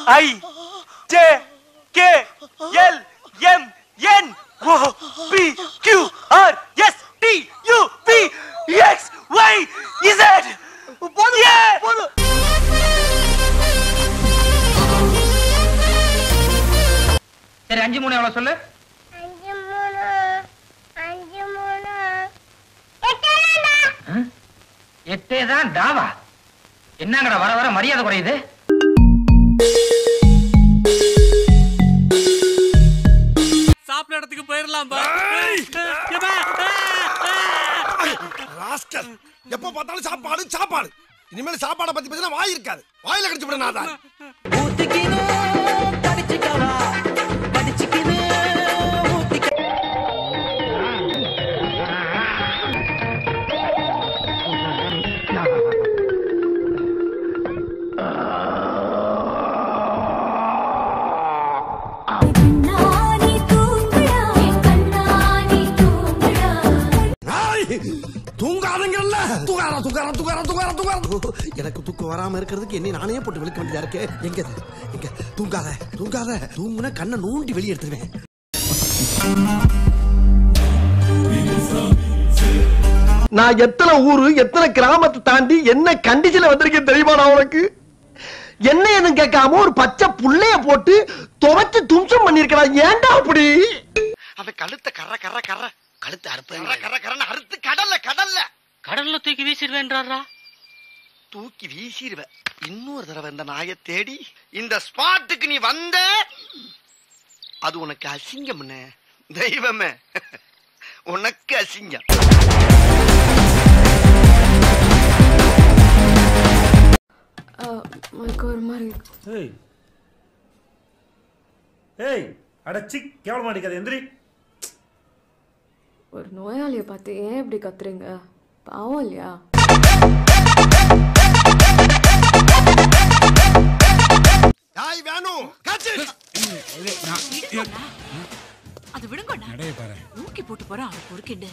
ஐ J K L M N O P Q R S T U V X Y Z போதும் போதும் சரி அஞ்சு மூணு எவ்வளவு சொல்லு அஞ்சு மூணு அஞ்சு மூணு எட்டு எட்டே தான் டாவா என்னங்கடா வர வர மரியாதை குறையுது சாப்பிட இடத்துக்கு போயிடலாம் பா ராஸ்கல் எப்ப பார்த்தாலும் சாப்பாடு சாப்பாடு இனிமேல் சாப்பாடை பத்தி பேசினா வாய் இருக்காது வாயில கடிச்சு விட நான் கண்ணாடி தூங்குடா கண்ணாடி தூங்குடா தூங்காதங்கல்ல தூங்காரா தூங்காரா தூங்காரா தூங்காரா தூங்காரா எனக்கு தூக்கம் வராம இருக்கிறதுக்கு என்ன நானே போட்டு விழுக்க வேண்டியதா இருக்கு எங்க இது? எங்க தூங்காத தூங்காத தூங்குனா கண்ணை நோண்டி வெளியே எடுத்துருவேன் நான் எத்தனை ஊரு எத்தனை கிராமத்தை தாண்டி என்ன கண்டிஷன்ல வந்திருக்கேன் தெரியுமா நான் உனக்கு என்ன என்ன கேட்காம ஒரு பச்சை புள்ளைய போட்டு துவைச்சு தும்சம் பண்ணிருக்கிறான் ஏன்டா அப்படி அவ கழுத்த கர்ற கர்ற கர்ற கழுத்து அறுப்பு கர்ற கர்ற கர்றன்னு அறுத்து கடல்ல கடல்ல கடல்ல தூக்கி வீசிடுவேன்றாரா தூக்கி வீசிடுவ இன்னொரு தடவை இந்த நாயை தேடி இந்த ஸ்பாட்டுக்கு நீ வந்த அது உனக்கு அசிங்கம் தெய்வமே உனக்கு அசிங்கம் ஒரு மாதிரி ஏய் ஏய் அடச்சி கேவலமா அடிக்காது எந்திரி ஒரு நோயாளியை பார்த்து ஏன் இப்படி கத்துறீங்க பாவம் இல்லையா யாய் வேணும் காச்சு அது விடுங்கண்ணா தூக்கி போட்டு போறான் அவன் பொறுக்கிண்டு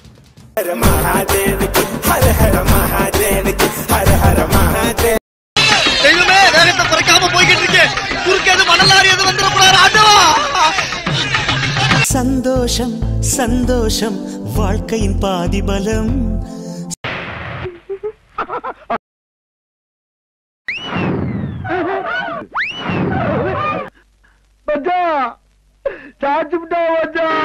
தெய்வமே வேகத்தை குறைக்காம போய்கிட்டு இருக்கேன் குறுக்கேது மணலாரி எது வந்துடக்கூடாது ஆண்டவா சந்தோஷம் சந்தோஷம் வாழ்க்கையின் பாதி பலம் மச்சான் சாச்சு விட்டா மச்சான்